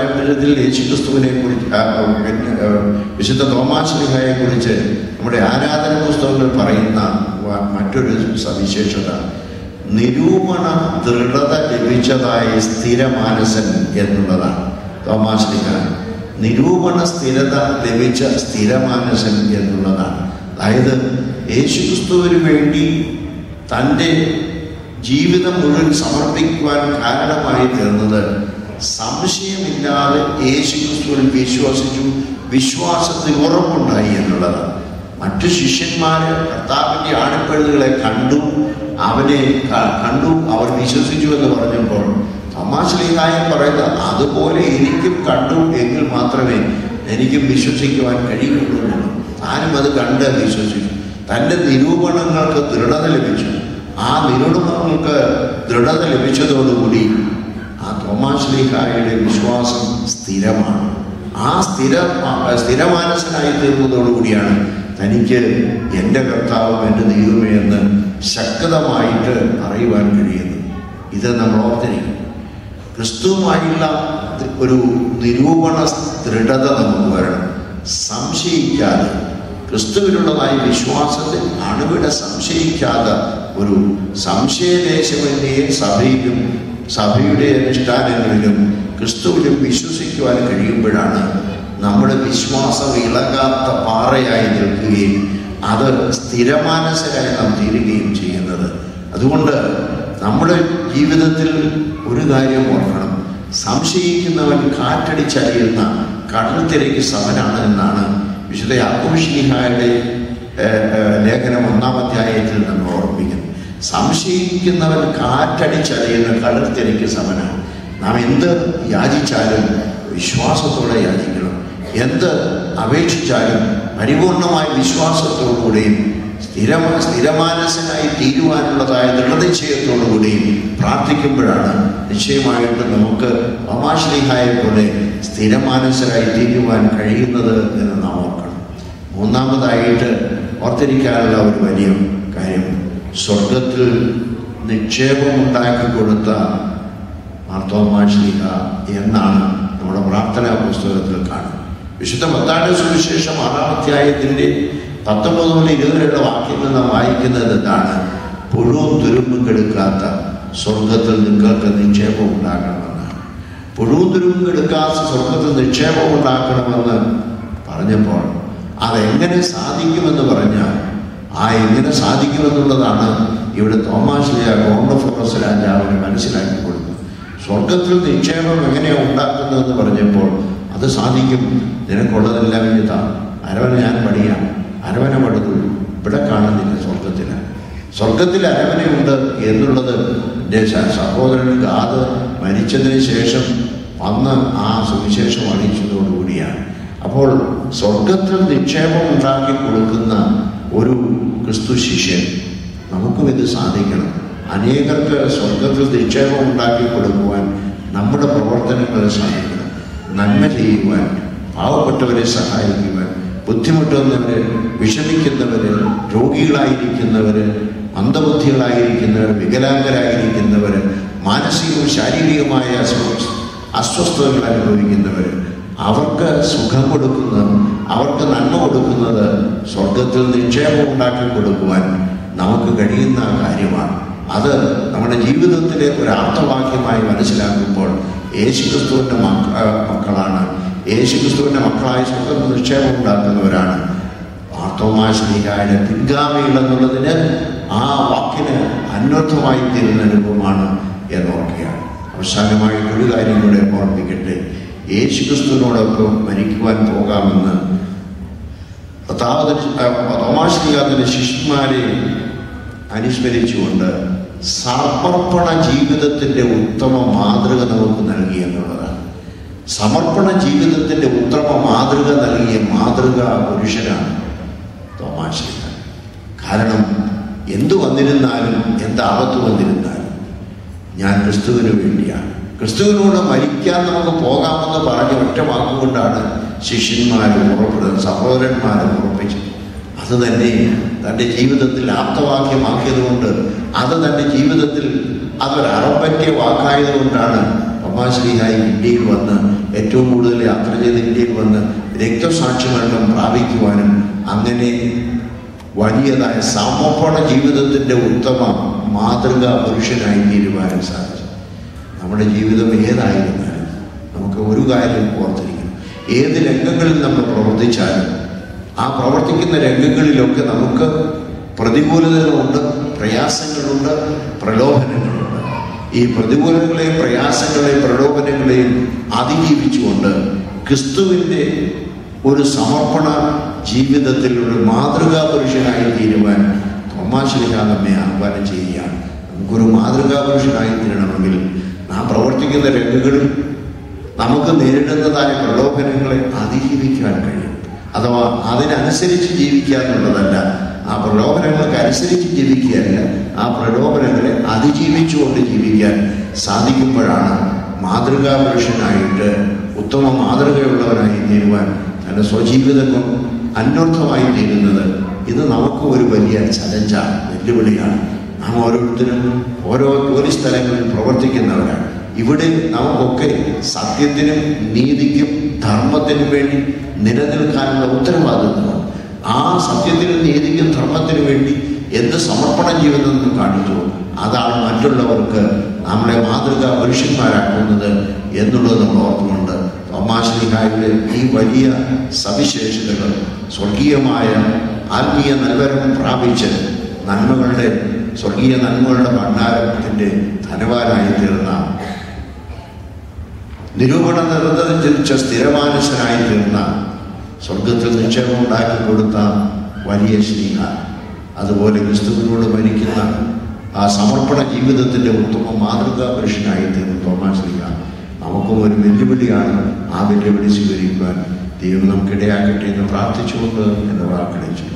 പാരമ്പര്യത്തിൽ യേശുക്രിസ്തുവിനെ കുറിച്ച് ആ, ആ, പിന്നെ, ആ, വിശുദ്ധ തോമാശ്ലിഹായെ കുറിച്ച് നമ്മുടെ ആരാധന പുസ്തകങ്ങൾ പറയുന്ന വ- മറ്റൊരു സവിശേഷത നിരൂപണ ദൃഢത ലഭിച്ചതായ സ്ഥിരമാനസൻ എന്നുള്ളതാണ് തോമാശ്ലിഹ നിരൂപണ സ്ഥിരത ലഭിച്ച സ്ഥിരമാനസൻ എന്നുള്ളതാണ് അതായത് യേശുക്രിസ്തുവിന് വേണ്ടി തൻ്റെ ജീവിതം മുഴുവൻ സമർപ്പിക്കുവാൻ കാരണമായി തീർന്നത് സംശയമില്ലാതെ യേശുക്രിസ്തുവിൽ വിശ്വസിച്ചു വിശ്വാസത്തിൽ ഉറപ്പുണ്ടായി എന്നുള്ളതാണ് മറ്റു ശിഷ്യന്മാര് കർത്താവിന്റെ ആണിപ്പഴുതുകളെ കണ്ടു അവനെ ക- കണ്ടു അവർ വിശ്വസിച്ചു എന്ന് പറഞ്ഞപ്പോൾ തമാശ്ലീഹായം പറയുന്നത് അതുപോലെ എനിക്കും കണ്ടു എങ്കിൽ മാത്രമേ എനിക്കും വിശ്വസിക്കുവാൻ കഴിയുള്ളൂ എന്നുള്ളൂ. താനും അത് കണ്ട് വിശ്വസിച്ചു തൻ്റെ നിരൂപണങ്ങൾക്ക് ദൃഢത ലഭിച്ചു ആ നിരൂപണങ്ങൾക്ക് ദൃഢത ലഭിച്ചതോടുകൂടി ആ തോമാശ്ലീഹായുടെ വിശ്വാസം സ്ഥിരമാണ് ആ സ്ഥിര സ്ഥിരമാനസനായി തീർന്നതോടുകൂടിയാണ് തനിക്ക് എൻ്റെ കർത്താവും എൻ്റെ ദൈവമേ എന്ന് ശക്തമായിട്ട് പറയുവാൻ കഴിയുന്നത് ഇത് നമ്മൾ ഓർത്തിരിക്കും ക്രിസ്തുവുമായുള്ള ഒരു നിരൂപണ ദൃഢത നമുക്ക് വരണം സംശയിക്കാതെ ക്രിസ്തുവിനുള്ളതായ വിശ്വാസത്തിൽ അണുവിട സംശയിക്കാതെ ഒരു സംശയദേശമന്യേ സഭയിലും സഭയുടെ അനുഷ്ഠാനങ്ങളിലും ക്രിസ്തുവിലും വിശ്വസിക്കുവാൻ കഴിയുമ്പോഴാണ് നമ്മുടെ വിശ്വാസം ഇളകാത്ത പാറയായി നിൽക്കുകയും അത് സ്ഥിരമാനസരായി നാം തീരുകയും ചെയ്യുന്നത് അതുകൊണ്ട് നമ്മുടെ ജീവിതത്തിൽ ഒരു കാര്യം ഓർക്കണം സംശയിക്കുന്നവൻ കാറ്റടിച്ചറിയുന്ന കടൽ തിരക്ക് സമനാണ് എന്നാണ് വിശുദ്ധ യാക്കോഷിഹായുടെ ലേഖനം ഒന്നാം അധ്യായത്തിൽ നമ്മൾ ഓർമ്മിക്കുന്നത് സംശയിക്കുന്നവൻ കാറ്റടിച്ചറിയുന്ന കടൽ തിരക്ക് സമനാണ് നാം എന്ത് യാചിച്ചാലും വിശ്വാസത്തോടെ യാചിക്കണം എന്ത് അപേക്ഷിച്ചാലും പരിപൂർണമായ വിശ്വാസത്തോടുകൂടിയും സ്ഥിരമാ സ്ഥിരമാനസനായി തീരുവാനുള്ളതായ ദൃഢനിശ്ചയത്തോടുകൂടിയും പ്രാർത്ഥിക്കുമ്പോഴാണ് നിശ്ചയമായിട്ട് നമുക്ക് അമാശ്ലിഹായെ പോലെ സ്ഥിരമാനസരായി തീരുവാൻ കഴിയുന്നത് എന്ന് നാം ഓർക്കണം മൂന്നാമതായിട്ട് ഓർത്തിരിക്കാനുള്ള ഒരു വലിയ കാര്യം സ്വർഗത്തിൽ നിക്ഷേപമുണ്ടാക്കി കൊടുത്ത മാർത്തോമാശ്ലിഹ എന്നാണ് നമ്മുടെ പ്രാർത്ഥനാ പുസ്തകത്തിൽ കാണുന്നത് വിശുദ്ധ പത്താണ്ട് സുവിശേഷം ആറാം അധ്യായത്തിൻ്റെ പത്തൊമ്പത് മുതൽ ഇരുപതിലുള്ള വാക്യങ്ങൾ നാം വായിക്കുന്നത് എന്താണ് പുഴുവും തുരുമ്പും കെടുക്കാത്ത സ്വർഗത്തിൽ നിങ്ങൾക്ക് നിക്ഷേപം ഉണ്ടാക്കണമെന്നാണ് പുഴുവും തുരുമ്പും കെടുക്കാത്ത സ്വർഗത്തിൽ നിക്ഷേപം ഉണ്ടാക്കണമെന്ന് പറഞ്ഞപ്പോൾ അതെങ്ങനെ സാധിക്കുമെന്ന് പറഞ്ഞാൽ ആ എങ്ങനെ സാധിക്കുമെന്നുള്ളതാണ് ഇവിടെ തോമാശ്ലിയ കോണ്ടഫോറസ് രാജാവിന് മനസ്സിലാക്കി കൊടുത്തത് സ്വർഗത്തിൽ നിക്ഷേപം എങ്ങനെയാണ് ഉണ്ടാക്കുന്നതെന്ന് പറഞ്ഞപ്പോൾ അത് സാധിക്കും നിനക്കുള്ളതെല്ലാം ഇതാ അരവന ഞാൻ പണിയാം അരവന പടുത്തു ഇവിടെ കാണുന്നില്ല സ്വർഗത്തിലാണ് സ്വർഗത്തിൽ അരവനയുണ്ട് എന്നുള്ളത് എൻ്റെ സ- സഹോദരൻ ഗാദ് മരിച്ചതിന് ശേഷം വന്ന് ആ സുവിശേഷം അറിയിച്ചതോടുകൂടിയാണ് അപ്പോൾ സ്വർഗത്തിൽ നിക്ഷേപം ഉണ്ടാക്കി കൊടുക്കുന്ന ഒരു ക്രിസ്തു ശിഷ്യൻ നമുക്കും ഇത് സാധിക്കണം അനേകർക്ക് സ്വർഗത്തിൽ നിക്ഷേപം ഉണ്ടാക്കി കൊടുക്കുവാൻ നമ്മുടെ പ്രവർത്തനങ്ങളെ സാധിക്കണം നന്മ ചെയ്യുവാൻ പാവപ്പെട്ടവരെ സഹായിക്കുവാൻ ബുദ്ധിമുട്ടുന്നവര് വിഷമിക്കുന്നവര് രോഗികളായിരിക്കുന്നവര് മന്ദബുദ്ധികളായിരിക്കുന്നവർ വികലാംഗരായിരിക്കുന്നവർ മാനസികവും ശാരീരികമായ അസ്വ- അസ്വസ്ഥതകൾ അനുഭവിക്കുന്നവർ അവർക്ക് സുഖം കൊടുക്കുന്നത് അവർക്ക് നന്മ കൊടുക്കുന്നത് സ്വർഗത്തിൽ നിക്ഷേപം ഉണ്ടാക്കി കൊടുക്കുവാൻ നമുക്ക് കഴിയുന്ന കാര്യമാണ് അത് നമ്മുടെ ജീവിതത്തിലെ ഒരു ആപ്തവാക്യമായി മനസ്സിലാക്കുമ്പോൾ യേശുക്രിസ്തുവിൻ്റെ മക്ക ആ, മക്കളാണ് യേശുക്രിസ്തുവിൻ്റെ മക്കളായി സ്വർഗത്തിൽ നിക്ഷേപം ഉണ്ടാക്കുന്നവരാണ് ആർത്തോമാശ്രീകായുടെ പിൻഗാമികൾ എന്നുള്ളതിന് ആ വാക്കിന് അന്വർത്ഥമായി തീരുന്ന അനുഭവമാണ് എന്നോർക്കുകയാണ് അവസാനമായിട്ട് ഒരു കാര്യം കൂടെ ഓർമ്മിക്കട്ടെ യേശുക്രിസ്തുവിനോടൊപ്പം മരിക്കുവാൻ പോകാമെന്ന് തോമാശ്രീകാത്തിന്റെ ശിഷ്യന്മാരെ അനുസ്മരിച്ചുകൊണ്ട് സമർപ്പണ ജീവിതത്തിന്റെ ഉത്തമ മാതൃക നമുക്ക് നൽകി എന്നുള്ളതാണ് സമർപ്പണ ജീവിതത്തിന്റെ ഉത്തമ മാതൃക നൽകിയ മാതൃക പുരുഷനാണ് തോമാശ്രീക കാരണം എന്തു വന്നിരുന്നാലും എന്ത് ആപത്ത് വന്നിരുന്നാലും ഞാൻ ക്രിസ്തുവിന് വേണ്ടിയാണ് ക്രിസ്തുവിനോട് മരിക്കാൻ നമുക്ക് പോകാമെന്ന് പറഞ്ഞ ഒറ്റ വാക്കുകൊണ്ടാണ് ശിഷ്യന്മാരും ഉറപ്പെടുന്നത് സഹോദരന്മാരും ഉറപ്പിച്ചത് അത് തന്നെ തൻ്റെ ജീവിതത്തിൽ ആപ്തവാക്യമാക്കിയതുകൊണ്ട് അത് തൻ്റെ ജീവിതത്തിൽ അതൊരു അറപ്പറ്റിയ വാക്കായതുകൊണ്ടാണ് പമ്മാശ്രീഹായി ഇന്ത്യയിൽ വന്ന് ഏറ്റവും ചെയ്ത് ഇന്ത്യയിൽ വന്ന് രക്തസാക്ഷിമരണം പ്രാപിക്കുവാനും അങ്ങനെ വലിയതായ സമർപ്പണ ജീവിതത്തിൻ്റെ ഉത്തമ മാതൃകാ പുരുഷനായി തീരുവാനും സാധിച്ചു നമ്മുടെ ജീവിതം ഏതായിരുന്നാലും നമുക്ക് ഒരു കാര്യം ഓർത്തിരിക്കണം ഏത് രംഗങ്ങളിൽ നമ്മൾ പ്രവർത്തിച്ചാലും ആ പ്രവർത്തിക്കുന്ന രംഗങ്ങളിലൊക്കെ നമുക്ക് പ്രതികൂലതകളുണ്ട് പ്രയാസങ്ങളുണ്ട് പ്രലോഭനങ്ങളുണ്ട് ഈ പ്രതികൂലങ്ങളെയും പ്രയാസങ്ങളെയും പ്രലോഭനങ്ങളെയും അതിജീവിച്ചുകൊണ്ട് ക്രിസ്തുവിൻ്റെ ഒരു സമർപ്പണ ജീവിതത്തിൽ ഒരു മാതൃകാ പുരുഷനായി തീരുവാൻ തോമാശ്രീഹ നമ്മെ ആഹ്വാനം ചെയ്യുകയാണ് നമുക്കൊരു മാതൃകാ പുരുഷനായി തീരണമെങ്കിൽ നാം പ്രവർത്തിക്കുന്ന രംഗങ്ങളിൽ നമുക്ക് നേരിടുന്നതായ പ്രലോഭനങ്ങളെ അതിജീവിക്കാൻ കഴിയും അഥവാ അതിനനുസരിച്ച് ജീവിക്കുക എന്നുള്ളതല്ല ആ പ്രലോഭനങ്ങൾക്ക് അനുസരിച്ച് ജീവിക്കുകയല്ല ആ പ്രലോഭനങ്ങളെ അതിജീവിച്ചുകൊണ്ട് ജീവിക്കാൻ സാധിക്കുമ്പോഴാണ് മാതൃകാ പുരുഷനായിട്ട് ഉത്തമ മാതൃകയുള്ളവനായി തീരുവാൻ തൻ്റെ സ്വജീവിതങ്ങൾ അന്വർത്ഥമായി തീരുന്നത് ഇത് നമുക്ക് ഒരു വലിയ ചലഞ്ചാണ് വെല്ലുവിളിയാണ് നാം ഓരോരുത്തരും ഓരോ ജോലി സ്ഥലങ്ങളിൽ പ്രവർത്തിക്കുന്നവരാണ് ഇവിടെ നമുക്കൊക്കെ സത്യത്തിനും നീതിക്കും ധർമ്മത്തിനും വേണ്ടി നിലനിൽക്കാനുള്ള ഉത്തരവാദിത്വമാണ് ആ സത്യത്തിനും നീതിക്കും ധർമ്മത്തിനും വേണ്ടി എന്ത് സമർപ്പണ ജീവിതം നമ്മൾ കാണിച്ചു അതാണ് മറ്റുള്ളവർക്ക് നമ്മളെ മാതൃകാ പുരുഷന്മാരാക്കുന്നത് എന്നുള്ളത് നമ്മൾ ഓർക്കുന്നുണ്ട് തോമാശ്രീഹായുടെ ഈ വലിയ സവിശേഷതകൾ സ്വർഗീയമായ ആത്മീയ നൽവരം പ്രാപിച്ച് നന്മകളുടെ സ്വർഗീയ നന്മകളുടെ ഭണ്ഡാരത്തിൻ്റെ ധനവാനായി തീർന്ന നിരൂപണ നിർദ്ദിച്ച സ്ഥിരമാനസനായി തീർന്ന സ്വർഗത്തിൽ നിക്ഷേപം ഉണ്ടാക്കി കൊടുത്ത വലിയ സ്നേഹ അതുപോലെ ക്രിസ്തുവിനോട് മരിക്കുന്ന ആ സമർപ്പണ ജീവിതത്തിൻ്റെ ഉത്തമ മാതൃകാ പുരുഷനായി തീർന്ന തോമാ ശ്രീക നമുക്കും ഒരു വെല്ലുവിളിയാണ് ആ വെല്ലുവിളി സ്വീകരിക്കുവാൻ ദൈവം നമുക്കിടയാക്കട്ടെ എന്ന് പ്രാർത്ഥിച്ചുകൊണ്ട് എൻ്റെ വാക്കുകളെ ചൊല്ലി